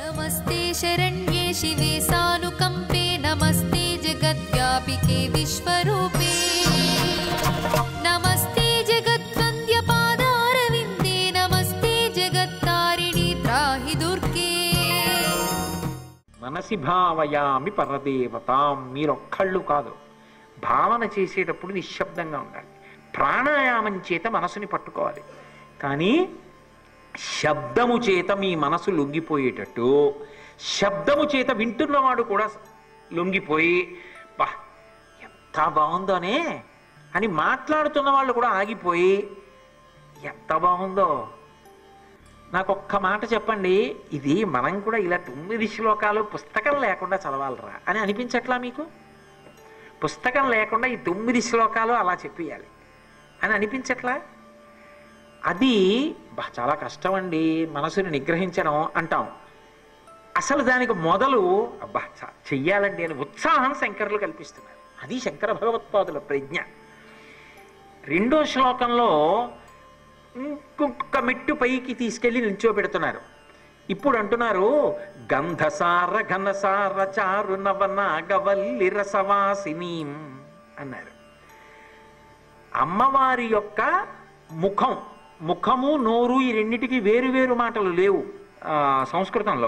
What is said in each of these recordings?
नमस्ते शरण्ये शिवे सानुकम्पे नमस्ते जगद्व्यापिके विश्वरूपे नमस्ते जगद्वन्द्यपादारविन्दे नमस्ते जगत्तारिणि त्राहि दुर्गे మనసి భావయామి పరదేవతాం మీరొక్కళ్ళు కాదు భావన చేసేటప్పుడు నిశ్శబ్దంగా ఉండాలి ప్రాణాయామం చేత మనసుని పట్టుకోవాలి కానీ శబ్దము చేత మీ మనసు లొంగిపోయేటట్టు శబ్దము చేత వింటున్నవాడు కూడా లొంగిపోయి బా ఎంత బాగుందోనే అని మాట్లాడుతున్న వాళ్ళు కూడా ఆగిపోయి ఎంత బాగుందో నాకు ఒక్క మాట చెప్పండి ఇది మనం కూడా ఇలా తొమ్మిది శ్లోకాలు పుస్తకం లేకుండా చదవాలరా అని అనిపించట్లా మీకు పుస్తకం లేకుండా ఈ తొమ్మిది శ్లోకాలు అలా చెప్పేయాలి అని అనిపించట్లా అది బా చాలా కష్టం అండి మనసుని నిగ్రహించడం అంటాం అసలు దానికి మొదలు అబ్బా చ- చెయ్యాలండి అని ఉత్సాహం శంకరులు కల్పిస్తున్నారు అది శంకర భగవత్పాదుల ప్రజ్ఞ రెండో శ్లోకంలో ఇంకొక మెట్టు పైకి తీసుకెళ్లి నిల్చోబెడుతున్నారు ఇప్పుడు అంటున్నారు గంధసార ఘనసార చారు నవనాగవల్లి రసవాసినీం అన్నారు అమ్మవారి యొక్క ముఖం ముఖము నోరు ఈ రెండిటికి వేరు వేరు మాటలు లేవు ఆ, సంస్కృతంలో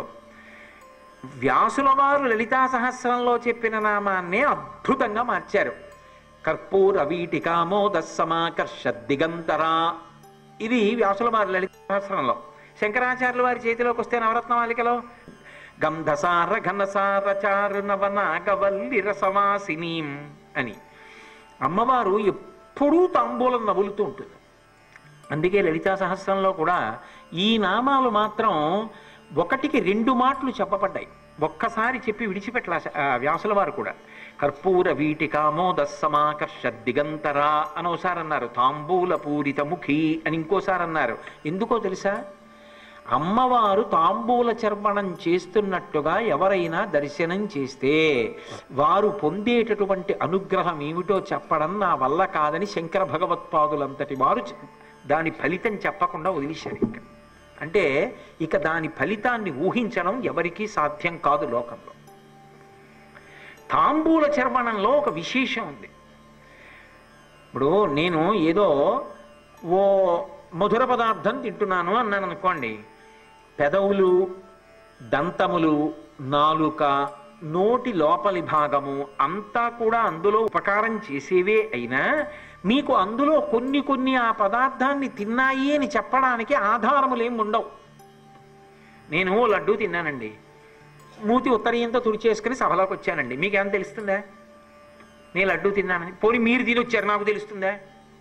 వ్యాసుల వారు లలితా సహస్రంలో చెప్పిన నామాన్నే అద్భుతంగా మార్చారు కర్పూర వీటికామోద సమాకర్ష దిగంతరా ఇది వ్యాసుల వారి లలిత సహస్రంలో శంకరాచార్యుల వారి చేతిలోకి వస్తే నవరత్నమాలికలో గంధసార ఘనసార చారు నవనాగవల్లి రసవాసినీం అని అమ్మవారు ఎప్పుడూ తాంబూలం నవ్వులుతూ ఉంటుంది అందుకే లలితా సహస్రంలో కూడా ఈ నామాలు మాత్రం ఒకటికి రెండు మాటలు చెప్పబడ్డాయి ఒక్కసారి చెప్పి విడిచిపెట్టలా ఆ, వ్యాసుల వారు కూడా కర్పూర వీటికామోద సమాకర్ష దిగంతరా అని ఒకసారి అన్నారు తాంబూల పూరిత ముఖి అని ఇంకోసారి అన్నారు ఎందుకో తెలుసా అమ్మవారు తాంబూల చర్మణం చేస్తున్నట్టుగా ఎవరైనా దర్శనం చేస్తే వారు పొందేటటువంటి అనుగ్రహం ఏమిటో చెప్పడం నా వల్ల కాదని శంకర భగవత్పాదులంతటి వారు చె- దాని ఫలితం చెప్పకుండా వదిలేశారు ఇంకా అంటే ఇక దాని ఫలితాన్ని ఊహించడం ఎవరికీ సాధ్యం కాదు లోకంలో తాంబూల చర్మణంలో ఒక విశేషం ఉంది ఇప్పుడు నేను ఏదో ఓ మధుర పదార్థం తింటున్నాను అన్నాను అనుకోండి పెదవులు దంతములు నాలుక నోటి లోపలి భాగము అంతా కూడా అందులో ఉపకారం చేసేవే అయినా మీకు అందులో కొన్ని కొన్ని ఆ పదార్థాన్ని తిన్నాయి అని చెప్పడానికి ఆధారములేం ఉండవు నేను ఓ లడ్డూ తిన్నానండి మూతి ఉత్తరీయంతో తుడిచేసుకుని సభలోకి వచ్చానండి మీకేం తెలుస్తుందా నేను లడ్డూ తిన్నానని పోనీ మీరు తిని వచ్చారు నాకు తెలుస్తుందా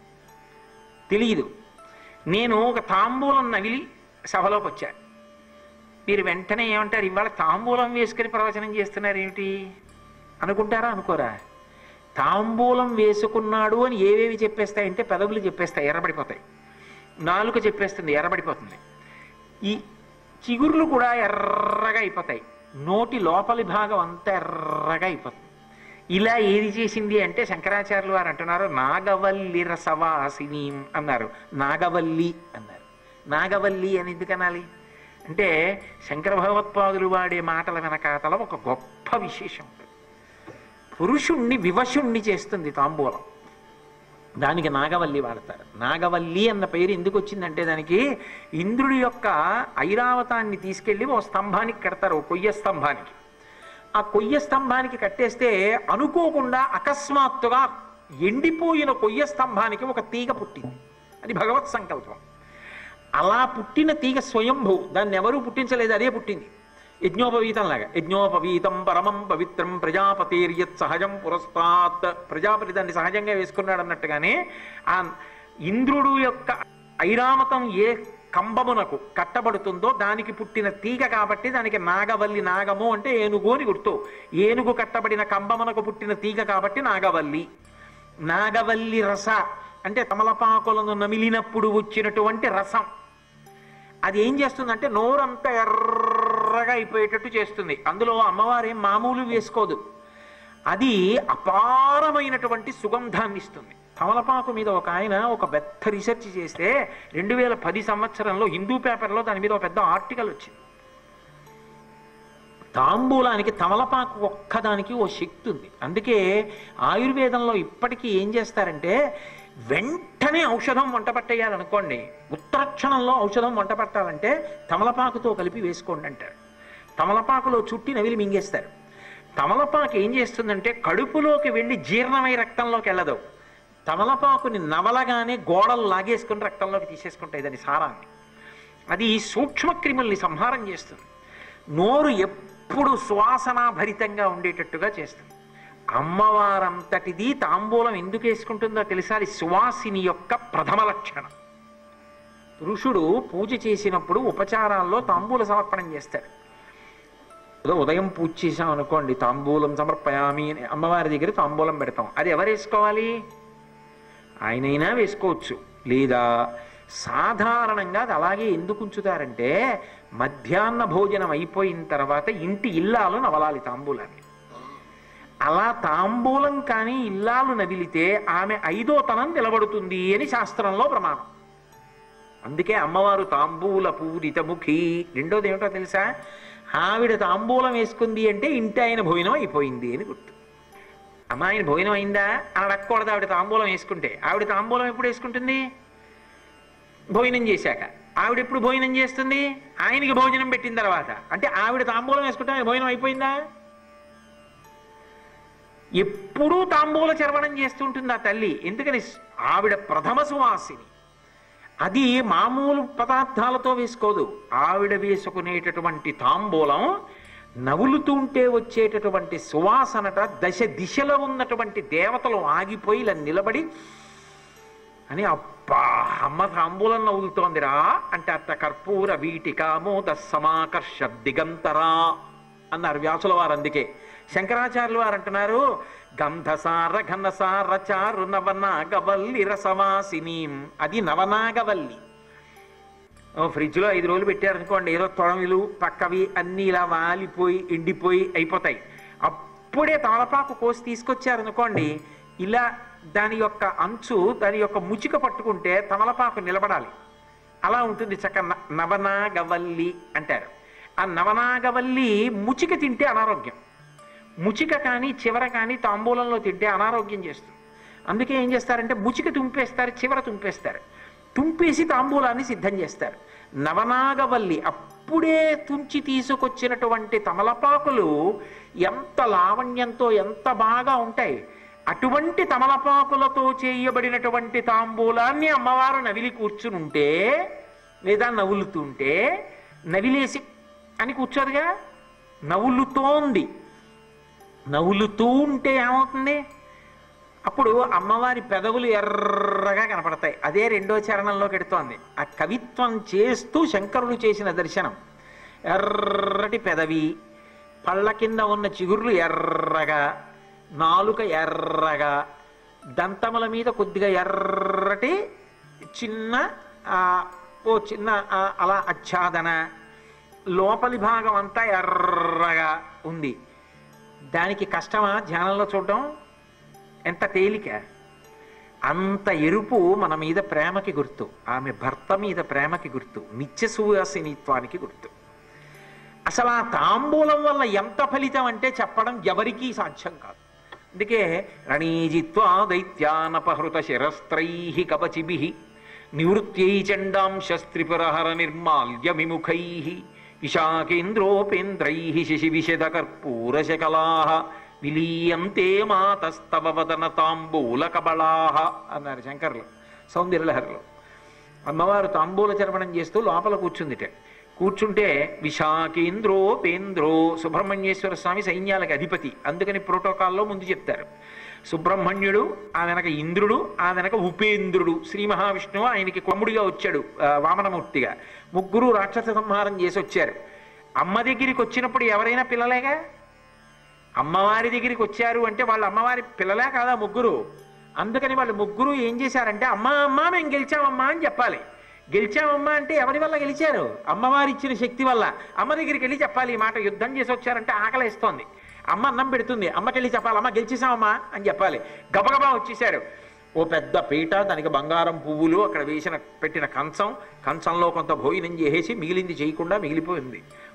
తెలియదు నేను ఒక తాంబూలం నవిలి సభలోకి వచ్చా మీరు వెంటనే ఏమంటారు ఇవాళ తాంబూలం వేసుకుని ప్రవచనం చేస్తున్నారు ఏమిటి అనుకుంటారా అనుకోరా తాంబూలం వేసుకున్నాడు అని ఏవేవి చెప్పేస్తాయంటే పెదవులు చెప్పేస్తాయి ఎర్రబడిపోతాయి నాలుక చెప్పేస్తుంది ఎర్రబడిపోతుంది ఈ చిగుర్లు కూడా ఎర్రగా అయిపోతాయి నోటి లోపలి భాగం అంతా ఎర్రగా అయిపోతుంది ఇలా ఏది చేసింది అంటే శంకరాచార్యులు వారు అంటున్నారు నాగవల్లి రసవాసిని అన్నారు నాగవల్లి అన్నారు నాగవల్లి అని ఎందుకు అనాలి అంటే శంకర భగవత్పాదులు వాడే మాటల వెనకాతల ఒక గొప్ప విశేషం ఉంది పురుషుణ్ణి వివశుణ్ణి చేస్తుంది తాంబూలం దానికి నాగవల్లి వాడతారు నాగవల్లి అన్న పేరు ఎందుకు వచ్చిందంటే దానికి ఇంద్రుడి యొక్క ఐరావతాన్ని తీసుకెళ్లి ఓ స్తంభానికి కడతారు ఓ కొయ్య స్తంభానికి ఆ కొయ్య స్తంభానికి కట్టేస్తే అనుకోకుండా అకస్మాత్తుగా ఎండిపోయిన కొయ్య స్తంభానికి ఒక తీగ పుట్టింది అది భగవత్ సంకల్పం అలా పుట్టిన తీగ స్వయంభూ దాన్ని ఎవరూ పుట్టించలేదు అదే పుట్టింది యజ్ఞోపవీతం లాగా యజ్ఞోపవీతం పరమం పవిత్రం ప్రజాపతిర్యత్ సహజం పురస్తాత్ ప్రజాపతి దాన్ని సహజంగా వేసుకున్నాడు అన్నట్టుగానే ఆ ఇంద్రుడు యొక్క ఐరామతం ఏ కంబమునకు కట్టబడుతుందో దానికి పుట్టిన తీగ కాబట్టి దానికి నాగవల్లి నాగము అంటే ఏనుగు అని గుర్తు ఏనుగు కట్టబడిన కంబమునకు పుట్టిన తీగ కాబట్టి నాగవల్లి నాగవల్లి రస అంటే తమలపాకులను నమిలినప్పుడు వచ్చినటువంటి రసం అది ఏం చేస్తుందంటే నోరంతా ఎర్రగా అయిపోయేటట్టు చేస్తుంది అందులో అమ్మవారు ఏం మామూలు వేసుకోదు అది అపారమైనటువంటి సుగంధాన్ని ఇస్తుంది తమలపాకు మీద ఒక ఆయన ఒక పెద్ద రీసెర్చ్ చేస్తే రెండు వేల పది సంవత్సరంలో హిందూ పేపర్లో దాని మీద ఒక పెద్ద ఆర్టికల్ వచ్చింది తాంబూలానికి తమలపాకు ఒక్కదానికి ఓ శక్తి ఉంది అందుకే ఆయుర్వేదంలో ఇప్పటికీ ఏం చేస్తారంటే వెంటనే ఔషధం వంట పట్టేయాలనుకోండి ఉత్తరక్షణంలో ఔషధం వంట పట్టాలంటే తమలపాకుతో కలిపి వేసుకోండి అంటారు తమలపాకులో చుట్టి నవిలి మింగేస్తారు తమలపాకు ఏం చేస్తుందంటే కడుపులోకి వెళ్ళి జీర్ణమై రక్తంలోకి వెళ్ళదు తమలపాకుని నవలగానే గోడలు లాగేసుకుని రక్తంలోకి తీసేసుకుంటాయి దాని సారాన్ని అది సూక్ష్మక్రిముల్ని సంహారం చేస్తుంది నోరు ఎప్పుడు సువాసనాభరితంగా ఉండేటట్టుగా చేస్తుంది అమ్మవారంతటిది తాంబూలం ఎందుకు వేసుకుంటుందో తెలుసా అది సువాసిని యొక్క ప్రథమ లక్షణం పురుషుడు పూజ చేసినప్పుడు ఉపచారాల్లో తాంబూల సమర్పణం చేస్తాడు ఏదో ఉదయం పూజ చేసాం అనుకోండి తాంబూలం సమర్పయామి అని అమ్మవారి దగ్గర తాంబూలం పెడతాం అది ఎవరు వేసుకోవాలి ఆయనైనా వేసుకోవచ్చు లేదా సాధారణంగా అది అలాగే ఎందుకు ఉంచుతారంటే మధ్యాహ్న భోజనం అయిపోయిన తర్వాత ఇంటి ఇల్లాలు నవలాలి తాంబూలాన్ని అలా తాంబూలం కానీ ఇల్లాలు నవిలితే ఆమె ఐదో తనం నిలబడుతుంది అని శాస్త్రంలో ప్రమాణం అందుకే అమ్మవారు తాంబూల పూరిత ముఖి రెండోది ఏమిటో తెలుసా ఆవిడ తాంబూలం వేసుకుంది అంటే ఇంటి ఆయన భోజనం అయిపోయింది అని గుర్తు అమ్మ ఆయన భోజనం అయిందా అని అడగకూడదు ఆవిడ తాంబూలం వేసుకుంటే ఆవిడ తాంబూలం ఎప్పుడు వేసుకుంటుంది భోజనం చేశాక ఆవిడ ఎప్పుడు భోజనం చేస్తుంది ఆయనకి భోజనం పెట్టిన తర్వాత అంటే ఆవిడ తాంబూలం వేసుకుంటే ఆయన భోజనం అయిపోయిందా ఎప్పుడూ తాంబూల చర్వణం చేస్తుంటుంది ఆ తల్లి ఎందుకని ఆవిడ ప్రథమ సువాసిని అది మామూలు పదార్థాలతో వేసుకోదు ఆవిడ వేసుకునేటటువంటి తాంబూలం నవ్వులుతుంటే వచ్చేటటువంటి సువాసనట దశ దిశలో ఉన్నటువంటి దేవతలు ఆగిపోయి ఇలా నిలబడి అని అబ్బా అమ్మ తాంబూలం నవ్వులుతోందిరా అంటే అత్త కర్పూర వీటికామోద సమాకర్ష దిగంతరా అన్నారు వ్యాసుల వారు అందుకే శంకరాచార్యులు వారు అంటున్నారు గంధసార ఘనసార చారు నవనాగవల్లి రసవాసినీం అది నవనాగవల్లి ఓ ఫ్రిడ్జ్లో ఐదు రోజులు పెట్టారనుకోండి ఏదో తొడమిలు పక్కవి అన్నీ ఇలా వాలిపోయి ఎండిపోయి అయిపోతాయి అప్పుడే తమలపాకు కోసి తీసుకొచ్చారనుకోండి ఇలా దాని యొక్క అంచు దాని యొక్క ముచిక పట్టుకుంటే తమలపాకు నిలబడాలి అలా ఉంటుంది చక్క న- నవనాగవల్లి అంటారు ఆ నవనాగవల్లి ముచిక తింటే అనారోగ్యం ముచిక కానీ చివర కానీ తాంబూలంలో తింటే అనారోగ్యం చేస్తుంది అందుకే ఏం చేస్తారంటే ముచిక తుంపేస్తారు చివర తుంపేస్తారు తుంపేసి తాంబూలాన్ని సిద్ధం చేస్తారు నవనాగవల్లి అప్పుడే తుంచి తీసుకొచ్చినటువంటి తమలపాకులు ఎంత లావణ్యంతో ఎంత బాగా ఉంటాయి అటువంటి తమలపాకులతో చేయబడినటువంటి తాంబూలాన్ని అమ్మవారు నవిలి కూర్చునుంటే లేదా నవ్వులుతుంటే నవిలేసి అని కూర్చోదుగా నవ్వులుతోంది నవ్వులుతూ ఉంటే ఏమవుతుంది అప్పుడు అమ్మవారి పెదవులు ఎర్రగా కనపడతాయి అదే రెండో చరణంలోకి ఎడుతోంది ఆ కవిత్వం చేస్తూ శంకరుడు చేసిన దర్శనం ఎర్రటి పెదవి పళ్ళ కింద ఉన్న చిగుర్లు ఎర్రగా నాలుక ఎర్రగా దంతముల మీద కొద్దిగా ఎర్రటి చిన్న ఆ, ఓ చిన్న ఆ, అలా ఆచ్ఛాదన లోపలి భాగం అంతా ఎర్రగా ఉంది దానికి కష్టమా ధ్యానంలో చూడడం ఎంత తేలిక అంత ఎరుపు మన మీద ప్రేమకి గుర్తు ఆమె భర్త మీద ప్రేమకి గుర్తు నిత్య సువాసినిత్వానికి గుర్తు అసలు ఆ తాంబూలం వల్ల ఎంత ఫలితం అంటే చెప్పడం ఎవరికీ సాధ్యం కాదు అందుకే రణీజిత్వా దైత్యానపహృత శిరస్త్రై కవచిభి నివృత్యై చండాంశస్త్రిపురహర నిర్మాల్య విముఖై విశాఖేంద్రోపేంద్రై శశి విశద కర్పూరశకలా విలీయంతే మాతస్తవ వదన తాంబూల కబళా అన్నారు శంకర్లు సౌందర్యలహరిలో అమ్మవారు తాంబూల చర్వణం చేస్తూ లోపల కూర్చుందిట కూర్చుంటే విశాఖేంద్రో పేంద్రో సుబ్రహ్మణ్యేశ్వర స్వామి సైన్యాలకు అధిపతి అందుకని ప్రోటోకాల్లో ముందు చెప్తారు సుబ్రహ్మణ్యుడు ఆ వెనక ఇంద్రుడు ఆ వెనక ఉపేంద్రుడు శ్రీ మహావిష్ణువు ఆయనకి కొమ్ముడిగా వచ్చాడు ఆ, వామనమూర్తిగా ముగ్గురు రాక్షస సంహారం చేసి వచ్చారు అమ్మ దగ్గరికి వచ్చినప్పుడు ఎవరైనా పిల్లలేగా అమ్మవారి దగ్గరికి వచ్చారు అంటే వాళ్ళ అమ్మవారి పిల్లలే కాదా ముగ్గురు అందుకని వాళ్ళు ముగ్గురు ఏం చేశారంటే అమ్మ అమ్మ మేము గెలిచామమ్మా అని చెప్పాలి గెలిచామమ్మా అంటే ఎవరి వల్ల గెలిచారు అమ్మవారి ఇచ్చిన శక్తి వల్ల అమ్మ దగ్గరికి వెళ్ళి చెప్పాలి ఈ మాట యుద్ధం చేసి వచ్చారంటే ఆకలిస్తోంది అమ్మ అన్నం పెడుతుంది అమ్మకి వెళ్ళి చెప్పాలి అమ్మ గెలిచేసామమ్మా అని చెప్పాలి గబగబా వచ్చేసారు ఓ పెద్ద పీట దానికి బంగారం పువ్వులు అక్కడ వేసిన పెట్టిన కంచం కంచంలో కొంత భోజనం చేసేసి మిగిలింది చేయకుండా మిగిలిపోయింది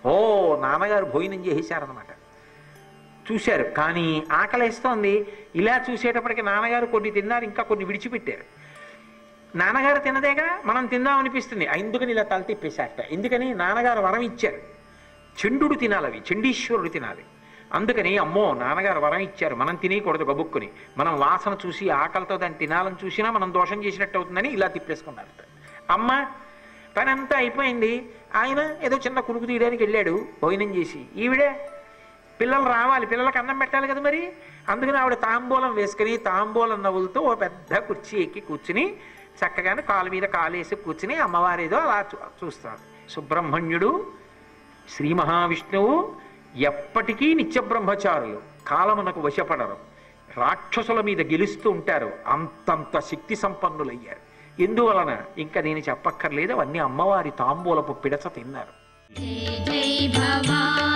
ఓ నాన్నగారు భోజనం చేసేశారనమాట చూశారు కానీ ఆకలేస్తోంది ఇలా చూసేటప్పటికి నాన్నగారు కొన్ని తిన్నారు ఇంకా కొన్ని విడిచిపెట్టారు నాన్నగారు తినదేగా మనం తిందాం అనిపిస్తుంది ఎందుకని ఇలా తల తిప్పేశారట ఎందుకని నాన్నగారు వరం ఇచ్చారు చండుడు తినాలి అవి చండీశ్వరుడు తినాలి అందుకని అమ్మో నాన్నగారు వరం ఇచ్చారు మనం తినేయకూడదు గబుక్కుని మనం వాసన చూసి ఆకలితో దాన్ని తినాలని చూసినా మనం దోషం చేసినట్టు అవుతుందని ఇలా తిప్పేసుకున్నారట అమ్మ పనంతా అయిపోయింది ఆయన ఏదో చిన్న కురుకు తీయడానికి వెళ్ళాడు భోజనం చేసి ఈవిడే పిల్లలు రావాలి పిల్లలకు అన్నం పెట్టాలి కదా మరి అందుకని ఆవిడ తాంబూలం వేసుకుని తాంబూలం నవ్వులతో ఓ పెద్ద కుర్చీ ఎక్కి కూర్చుని చక్కగానే కాలు మీద కాలేసి కూర్చుని అమ్మవారు ఏదో అలా చూ చూస్తాడు సుబ్రహ్మణ్యుడు శ్రీ మహావిష్ణువు ఎప్పటికీ నిత్య బ్రహ్మచారులు కాలమునకు వశపడరు రాక్షసుల మీద గెలుస్తూ ఉంటారు అంతంత శక్తి సంపన్నులయ్యారు ఎందువలన ఇంకా నేను చెప్పక్కర్లేదు అవన్నీ అమ్మవారి తాంబూలపు పిడచ తిన్నారు जय जय भवानी